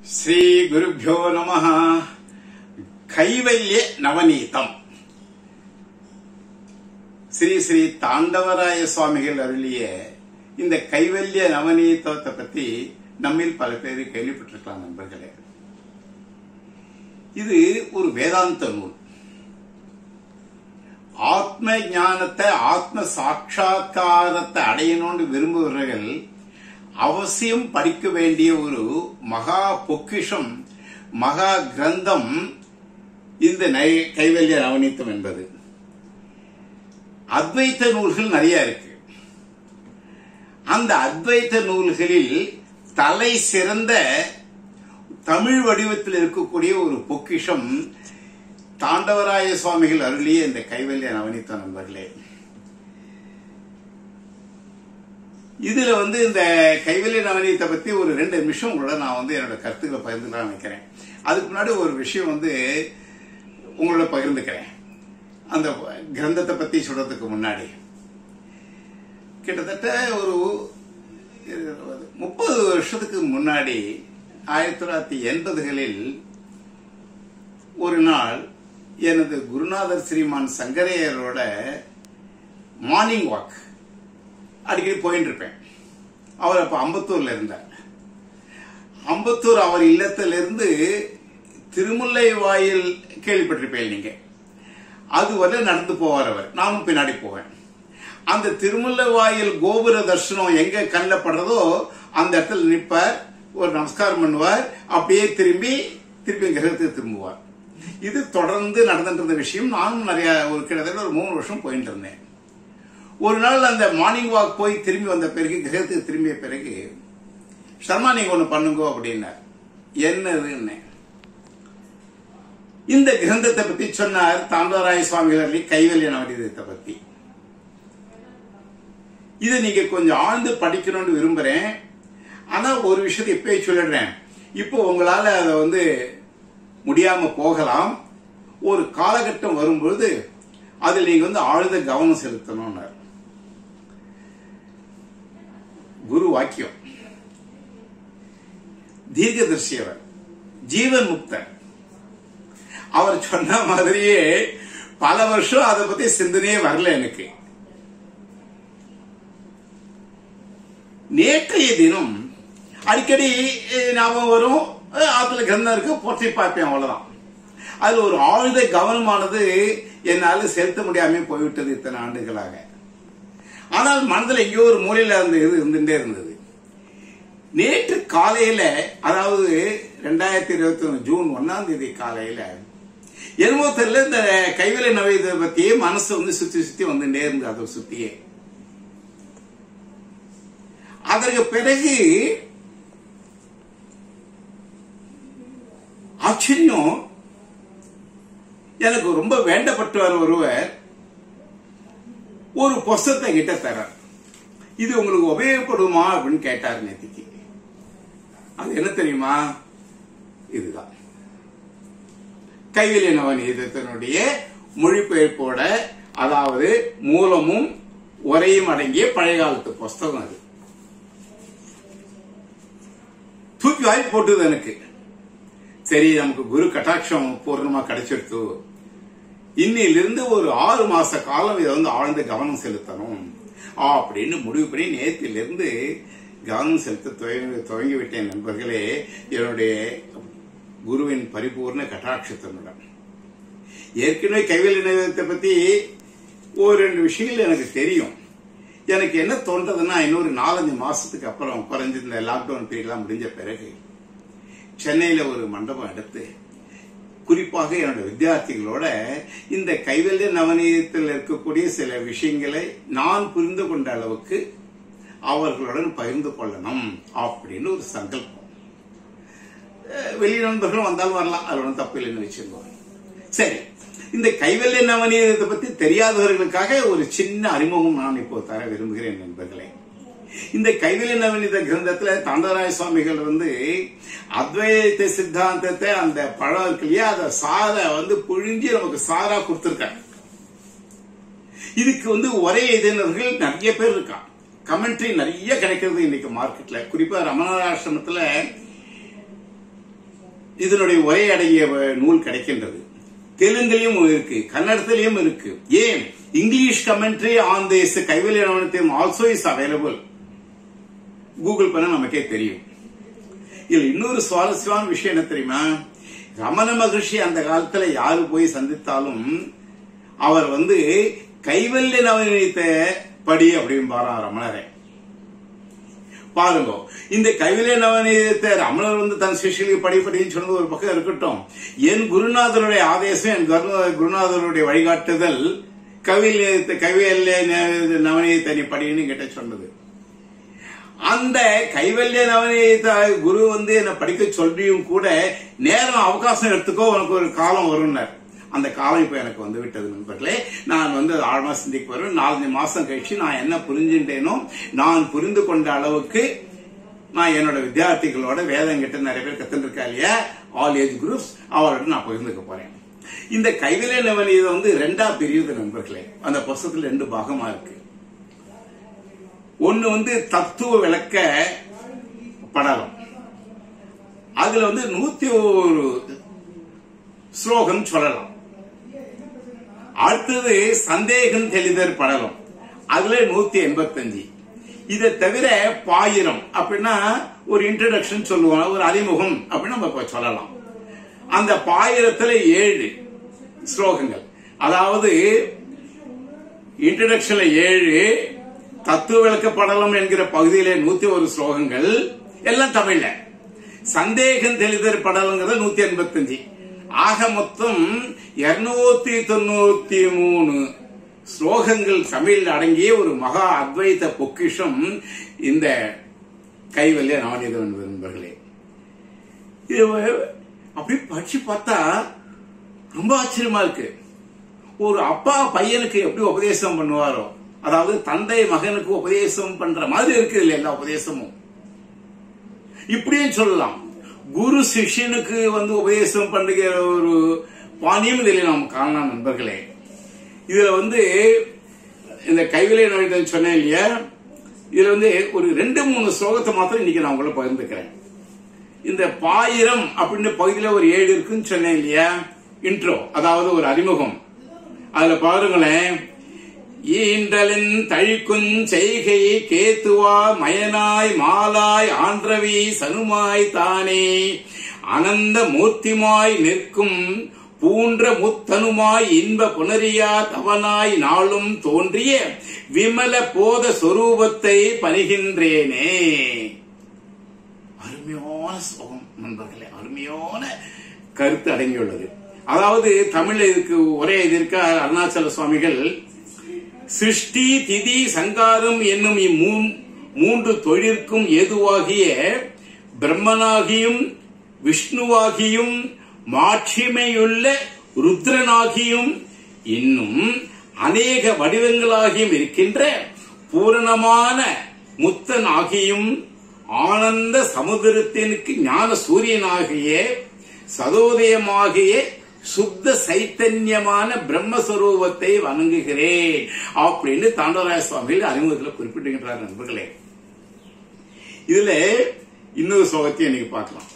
ஸ்ரீ குருப்பியோ நம கைவல்ய நவநீதம் ஸ்ரீ ஸ்ரீ தாண்டவராய சுவாமிகள் அருளிய இந்த கைவல்ய நவநீதத்தை பத்தி நம்மில் பல பேர் கேள்விப்பட்டிருக்கலாம் நண்பர்களே இது ஒரு வேதாந்த நூல் ஆத்ம ஞானத்தை ஆத்ம சாட்சா்காரத்தை அடையணும்னு விரும்புபவர்கள் அவசியம் படிக்க வேண்டிய ஒரு மகா பொக்கிஷம் மகா கிரந்தம் இந்த நை- கைவல்ய நவநீதம் என்பது அத்வைத்த நூல்கள் நிறைய இருக்கு அந்த அத்வைத்த நூல்களில் தலை சிறந்த தமிழ் வடிவத்தில் இருக்கக்கூடிய ஒரு பொக்கிஷம் தாண்டவராய சுவாமிகள் அருளிய இந்த கைவல்ய நவநீத நண்பர்களே இதுல வந்து இந்த கைவல்ய நவநீதத்தை பத்தி ஒரு ரெண்டு நிமிஷம் உங்களோட நான் வந்து என்னோட கருத்துக்களை பகிர்ந்துக்கலாம் நினைக்கிறேன் அதுக்கு முன்னாடி ஒரு விஷயம் வந்து உங்களோட பகிர்ந்துக்கிறேன் அந்த கிரந்தத்தை பத்தி சொல்றதுக்கு முன்னாடி கிட்டத்தட்ட ஒரு முப்பது வருஷத்துக்கு முன்னாடி ஆயிரத்தி தொள்ளாயிரத்தி எண்பதுகளில் ஒரு நாள் எனது குருநாதர் ஸ்ரீமான் சங்கரையரோட மார்னிங் வாக் அடிக்கடி போயிட்டு இருப்பேன் அவர் அப்ப அம்பத்தூர்ல இருந்தார் அம்பத்தூர் அவர் இல்லத்திலிருந்து திருமுல்லை வாயில் கேள்விப்பட்டிருப்பேன் நீங்க அது வரை நடந்து போவார் அவர் நானும் பின்னாடி போவேன் அந்த திருமுல்லை வாயில் கோபுர தரிசனம் எங்க கண்ணில் படுறதோ அந்த இடத்துல நிற்பார் ஒரு நமஸ்காரம் பண்ணுவார் அப்படியே திரும்பி திருப்பி கிரகத்துக்கு திரும்புவார் இது தொடர்ந்து நடந்துட்டு இருந்த விஷயம் நானும் நிறைய ஒரு கிட்டத்தட்ட ஒரு மூணு வருஷம் போயிட்டு இருந்தேன் ஒரு நாள் அந்த மார்னிங் வாக் போய் திரும்பி வந்த பிறகு கிரகத்துக்கு திரும்பிய பிறகு சர்மா நீங்க ஒண்ணு பண்ணுங்க அப்படின்னார் என்னதுன்னு இந்த கிரந்தத்தை பத்தி சொன்னார் தாண்டவராய சுவாமிகள் கைவல்ய நவநீதத்தை பத்தி இதை நீங்க கொஞ்சம் ஆழ்ந்து படிக்கணும்னு விரும்புறேன் ஆனா ஒரு விஷயத்தை இப்பயே சொல்லிடுறேன் இப்போ உங்களால அதை வந்து முடியாம போகலாம் ஒரு காலகட்டம் வரும்பொழுது அதில் நீங்க வந்து ஆழ்ந்த கவனம் செலுத்தணும்னார் குரு வாக்கியம் தீர்க்கதர்சி அவர் ஜீவன் முக்தர் அவர் சொன்ன மாதிரியே பல வருஷம் அதை பத்தி சிந்தனையே வரல எனக்கு நேற்றைய தினம் அடிக்கடி அஹ், ஞாபகம் வரும் அஹ், ஆத்துல கிரந்தம் இருக்கு போற்றி பார்ப்பேன் அவ்வளவுதான் அது ஒரு ஆழ்ந்த கவனமானது என்னால செலுத்த முடியாம போய்விட்டது இத்தனை ஆண்டுகளாக ஆனால் மனதில் எங்கேயோ ஒரு மூலையில அந்த இது இருந்துட்டே இருந்தது நேற்று காலையில அதாவது ரெண்டாயிரத்தி இருபத்தி ஒன்று ஜூன் ஒன்னாம் தேதி காலையில என்னமோ தெரியல இந்த கைவிலை நவீதை பத்தியே மனசு வந்து சுத்தி சுத்தி வந்துட்டே இருந்தது அதை சுத்தியே அதற்கு பிறகு ஆச்சரியம் எனக்கு ரொம்ப வேண்டப்பட்டவர் ஒருவர் ஒரு புஸ்தத்தை கிட்ட தரார் இது உங்களுக்கு உபயோகப்படுமா அப்படின்னு கேட்டார் நேத்திக்கு அது என்ன தெரியுமா இதுதான் கைவிலை நவநீதத்தினுடைய மொழிபெயர்ப்போட அதாவது மூலமும் உரையும் அடங்கிய பழைய காலத்து புஸ்தகம் அது தூக்கி வாரி போட்டுது எனக்கு சரி நமக்கு குரு கட்டாட்சம் பூர்ணமா கிடைச்சிடுத்து இன்னிலிருந்து ஒரு ஆறு மாச காலம் இதை வந்து ஆழ்ந்த கவனம் செலுத்தணும் அப்படின்னு முடிவு பண்ணி நேத்திலிருந்து கவனம் செலுத்த துவங்கி துவங்கி விட்டேன் நண்பர்களே என்னுடைய குருவின் பரிபூர்ண கட்டாட்சத்தினுடன் ஏற்கனவே கைவேல் நிலையத்தை பத்தி ஒரு ரெண்டு விஷயங்கள் எனக்கு தெரியும் எனக்கு என்ன தோன்றதுன்னா இன்னொரு நாலஞ்சு மாசத்துக்கு அப்புறம் குறைஞ்ச இந்த லாக்டவுன் பீரியட்லாம் முடிஞ்ச பிறகு சென்னையில ஒரு மண்டபம் எடுத்து குறிப்பாக என்னோட வித்தியார்த்திகளோட இந்த கைவல்ய நவநீதத்தில் இருக்கக்கூடிய சில விஷயங்களை நான் புரிந்து கொண்ட அளவுக்கு அவர்களுடன் பகிர்ந்து கொள்ளணும் அப்படின்னு ஒரு சங்கல்பம் அஹ் வெளி நண்பர்களும் வந்தாலும் வரலாம் அது ஒன்றும் தப்பு இல்லைன்னு வச்சிருந்தோம் சரி இந்த கைவல்ய நவநீதத்தை பத்தி தெரியாதவர்களுக்காக ஒரு சின்ன அறிமுகம் நான் இப்போ தர விரும்புகிறேன் நண்பர்களே இந்த கைவல்ய நவநீத கிரந்தத்துல தாண்டவராய சுவாமிகள் வந்து அத்வைத சித்தாந்தத்தை அந்த பழம் இருக்கு இல்லையா அதை சார வந்து புழிஞ்சு நமக்கு சாரா கொடுத்திருக்காங்க இதுக்கு வந்து ஒரே எழுதினர்கள் நிறைய பேர் இருக்கான் கமெண்ட்ரி நிறைய கிடைக்கிறது இன்னைக்கு மார்க்கெட்ல குறிப்பா ரமணாசிரமத்துல இதனுடைய உரை அடங்கிய நூல் கிடைக்கின்றது தெலுங்குலயும் இருக்கு கன்னடத்திலையும் இருக்கு ஏன் இங்கிலீஷ் கமெண்ட்ரி ஆன் திஸ் கைவல்ய நவனத்தையும் ஆல்சோ இஸ் அவைலபிள் கூகுள் பண்ண நமக்கே தெரியும் இதுல இன்னொரு சுவாரஸ்யமான விஷயம் என்ன தெரியுமா ரமண மகர்ஷி அந்த காலத்துல யாரு போய் சந்தித்தாலும் அவர் வந்து கைவல்ய நவநீத படி அப்படின்னு ரமணரை பாருங்க இந்த கைவிலே நவநீதத்தை ரமணர் வந்து தன் சிஷியலுக்கு படிப்படின்னு சொன்னது ஒரு பக்கம் இருக்கட்டும் என் குருநாதருடைய ஆதேசம் என் குரு- குருநாதருடைய வழிகாட்டுதல் கவில கைவில்ய நவநீதத்தை நீ படின்னு கிட்ட சொன்னது அந்த கைவல்ய நவநீத குரு வந்து என்ன படிக்க சொல்லியும் கூட நேரம் அவகாசம் எடுத்துக்கோ உனக்கு ஒரு காலம் வரும்னார் அந்த காலம் இப்ப எனக்கு வந்து விட்டது நண்பர்களே நான் வந்து அதை ஆழமா சிந்திக்க வரும் நாலஞ்சு மாசம் கழிச்சு நான் என்ன புரிஞ்சுட்டேனோ நான் புரிந்து கொண்ட அளவுக்கு நான் என்னோட வித்தியார்த்திகளோட வேதம் கிட்ட நிறைய பேர் கத்துட்டு இருக்கா இல்லையா ஆல் ஏஜ் குரூப்ஸ் அவரோட நான் பகிர்ந்துக்க போறேன் இந்த கைவிலை நவநீதம் வந்து ரெண்டா பிரியுது நண்பர்களே அந்த புஸ்தகத்துல ரெண்டு பாகமா இருக்கு ஒன்னு வந்து தத்துவ விளக்க படலம் அதுல வந்து நூத்தி ஒரு ஸ்லோகம் சொல்லலாம் அடுத்தது சந்தேகம் தெளிதர் படலம் அதுல நூத்தி எண்பத்தஞ்சு இதை தவிர பாயிரம் அப்படின்னா ஒரு இன்ட்ரடக்ஷன் சொல்லுவோம் ஒரு அறிமுகம் அப்படின்னு நம்ம இப்ப சொல்லலாம் அந்த பாயிரத்துல ஏழு ஸ்லோகங்கள் அதாவது இன்ட்ரடக்ஷன்ல ஏழு தத்துவ விளக்க படலம் என்கிற பகுதியிலே நூத்தி ஒரு ஸ்லோகங்கள் எல்லாம் தமிழ்ல சந்தேகம் தெளிதர் படலங்கிறது நூத்தி எண்பத்தஞ்சு ஆக மொத்தம் இருநூத்தி தொண்ணூத்தி மூணு ஸ்லோகங்கள் தமிழில் அடங்கிய ஒரு மகா அத்வைத பொக்கிஷம் இந்த கைவல்ய நவநீதம் என்பது நண்பர்களே இது அப்படி படிச்சு பார்த்தா ரொம்ப ஆச்சரியமா இருக்கு ஒரு அப்பா பையனுக்கு எப்படி உபதேசம் பண்ணுவாரோ அதாவது தந்தை மகனுக்கு உபதேசம் பண்ற மாதிரி இருக்கு இல்ல எல்லா உபதேசமும் இப்படியும் சொல்லலாம் குரு சிஷ்யனுக்கு வந்து உபதேசம் பண்ணுகிற ஒரு பாணியம் இதில் நாம் காணலாம் நண்பர்களே இதுல வந்து இந்த கைவிலை நோய்கள் சொன்னேன் இல்லையா இதுல வந்து ஒரு ரெண்டு மூணு ஸ்லோகத்தை மாத்திரம் இன்னைக்கு நான் உங்களை பகிர்ந்துக்கிறேன் இந்த பாயிரம் அப்படின்னு பகுதியில ஒரு ஏழு இருக்குன்னு சொன்னேன் இல்லையா இன்ட்ரோ அதாவது ஒரு அறிமுகம் அதுல பாருங்களேன் ஈண்டலின் தழிக்குஞ் செய்கை கேத்துவா மயனாய் மாலாய் ஆன்றவி சனுமாய் தானே அனந்த மூர்த்திமாய் நிற்கும் பூன்ற முத்தனுமாய் இன்ப புனரியா தவனாய் நாளும் தோன்றிய விமல போத சொரூபத்தை பணிகின்றேனே அருமையான ஸ்லோகம் நண்பர்களே அருமையான கருத்து அடங்கியுள்ளது அதாவது தமிழ்ல இதுக்கு ஒரே இது இருக்க அருணாச்சல சுவாமிகள் சிருஷ்டி திதி சங்காரம் என்னும் இம்மூ- மூன்று தொழிற்கும் ஏதுவாகிய பிரம்மனாகியும் விஷ்ணுவாகியும் மாட்சிமையுள்ள ருத்ரனாகியும் இன்னும் அநேக வடிவங்களாகியும் இருக்கின்ற பூரணமான முத்தன் ஆகியும் ஆனந்த சமுதிரத்தினுக்கு ஞான சூரியனாகிய சதோதயமாகிய சுத்த சைத்தன்யமான பிரம்மஸ்வரூபத்தை வணங்குகிறேன் அப்படின்னு தாண்டவராய சுவாமிகள் அறிமுகத்தில் குறிப்பிட்டுகின்றார் நண்பர்களே இதுல இன்னொரு சோகத்தை இன்னைக்கு பார்க்கலாம்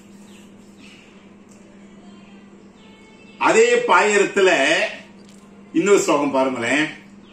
அதே பாயிரத்துல இன்னொரு சோகம் பாருங்களேன்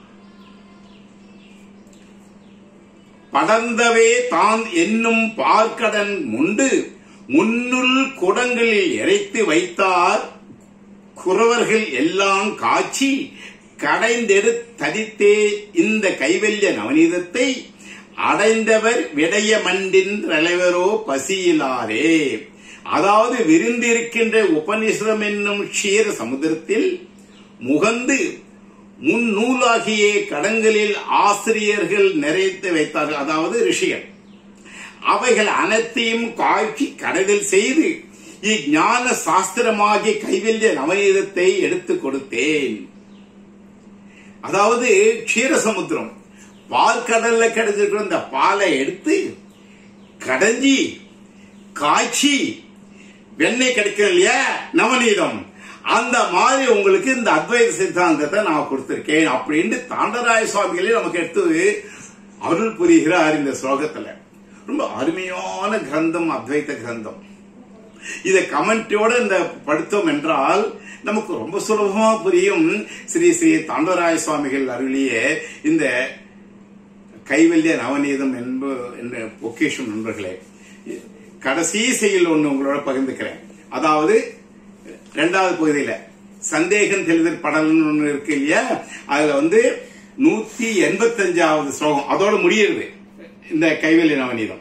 படர்ந்தவே தான் என்னும் பார்க்கடன் முண்டு முன்னுள் குடங்களில் இறைத்து வைத்தார் குறவர்கள் எல்லாம் காட்சி கடைந்தெடு தடித்தே இந்த கைவல்ய நவநீதத்தை அடைந்தவர் விடைய மண்டின் தலைவரோ பசியிலாரே அதாவது விரிந்திருக்கின்ற உபநிஷதம் என்னும் க்ஷீர சமுதிரத்தில் முகந்து முன்னூலாகிய கடங்களில் ஆசிரியர்கள் நிறைத்து வைத்தார்கள் அதாவது ரிஷிகள் அவைகள் அனைத்தையும் காய்ச்சி கடலில் செய்து இஞ்ஞான சாஸ்திரமாகிய கைவல்ய நவநீதத்தை எடுத்துக் கொடுத்தேன் அதாவது க்ஷீரசமுத்திரம் பால்கடல்ல கிடைச்சிருக்கிற இந்த பாலை எடுத்து கடைஞ்சி காய்ச்சி வெண்ணெய் கிடைக்கும் இல்லையா நவநீதம் அந்த மாதிரி உங்களுக்கு இந்த அத்வைத சித்தாந்தத்தை நான் கொடுத்திருக்கேன் அப்படின்னு தாண்டராய சுவாமிகளே நமக்கு எடுத்து அருள் புரிகிறார் இந்த ஸ்லோகத்துல ரொம்ப அருமையான கிரந்தம் அத்வைத கிரந்தம் இதை கமெண்டோட இந்த படுத்தோம் என்றால் நமக்கு ரொம்ப சுலபமா புரியும் ஸ்ரீ ஸ்ரீ தாண்டவராய சுவாமிகள் அருளிய இந்த கைவல்ய நவநீதம் என்ப என்ற பொக்கேஷன் நண்பர்களே கடைசி செயல் ஒண்ணு உங்களோட பகிர்ந்துக்கிறேன் அதாவது ரெண்டாவது பகுதியில சந்தேகம் தெளிதல் படல்னு ஒண்ணு இருக்கு இல்லையா அதுல வந்து நூத்தி எண்பத்தஞ்சாவது ஸ்லோகம் அதோட முடியுது இந்த கைவல்ய நவநீதம்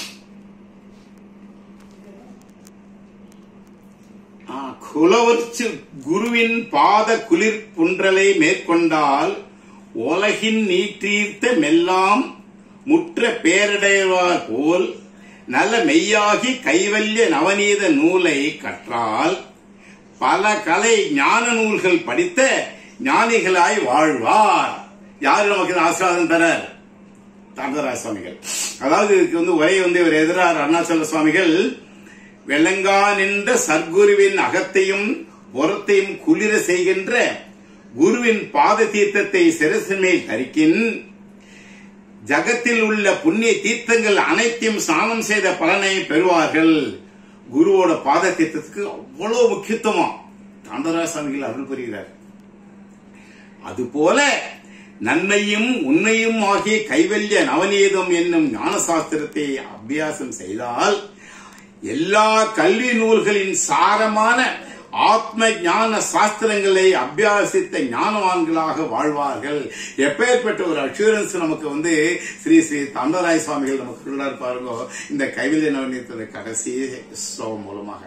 ஆ, குலவர்ச்சு குருவின் பாத குளிர் புன்றலை மேற்கொண்டால் உலகின் நீற்றீர்த்த மெல்லாம் முற்ற பேரடைவார் போல் நல்ல மெய்யாகி கைவல்ய நவநீத நூலை கற்றால் பல கலை ஞான நூல்கள் படித்த ஞானிகளாய் வாழ்வார் யாரு நமக்கு இந்த ஆசீர்வாதம் தரார் தாண்டவராய சுவாமிகள் அதாவது இதுக்கு வந்து உரை வந்து இவர் எதிரார் அருணாச்சல சுவாமிகள் வெள்ளங்கா நின்ற சர்க்குருவின் அகத்தையும் புறத்தையும் குளிர செய்கின்ற குருவின் பாத தீர்த்தத்தை சிரசின் மேல் தரிக்கின் ஜகத்தில் உள்ள புண்ணிய தீர்த்தங்கள் அனைத்தையும் ஸ்நானம் செய்த பலனை பெறுவார்கள் குருவோட பாத தீர்த்தத்துக்கு அவ்வளவு முக்கியத்துவம் தாண்டவராய சுவாமிகள் அருள் புரிகிறார் அதுபோல நன்மையும் உண்மையும் ஆகிய கைவல்ய நவநீதம் என்னும் ஞான சாஸ்திரத்தை அபியாசம் செய்தால் எல்லா கல்வி நூல்களின் சாரமான ஆத்ம ஞான சாஸ்திரங்களை அபியாசித்த ஞானவான்களாக வாழ்வார்கள் எப்பேற்பட்ட ஒரு அஷூரன்ஸ் நமக்கு வந்து ஸ்ரீ ஸ்ரீ தண்டராய சுவாமிகள் நமக்கு உள்ளார் பாருங்க இந்த கைவில்ய நவநீதத்துடைய கடைசி ஸ்லோகம் மூலமாக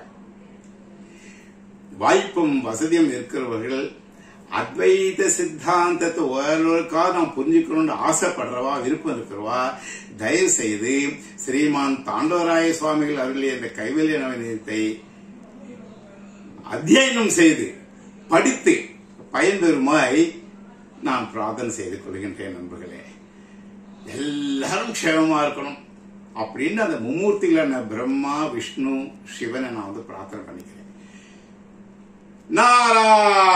வாய்ப்பும் வசதியும் இருக்கிறவர்கள் அத்வைத சித்தாந்தத்தை ஓரளவுக்காக நாம் புரிஞ்சுக்கணும்னு ஆசைப்படுறவா விருப்பம் இருக்கிறவா தயவு செய்து ஸ்ரீமான் தாண்டவராய சுவாமிகள் அருளிய இந்த கைவல்ய நவநீதத்தை அத்தியனம் செய்து படித்து பயன்பெறுமாய் நான் பிரார்த்தனை செய்து கொள்கின்றேன் நண்பர்களே எல்லாரும் க்ஷேமமா இருக்கணும் அப்படின்னு அந்த மும்மூர்த்திகளான பிரம்மா விஷ்ணு சிவனை நான் வந்து பிரார்த்தனை பண்ணிக்கிறேன் நாரா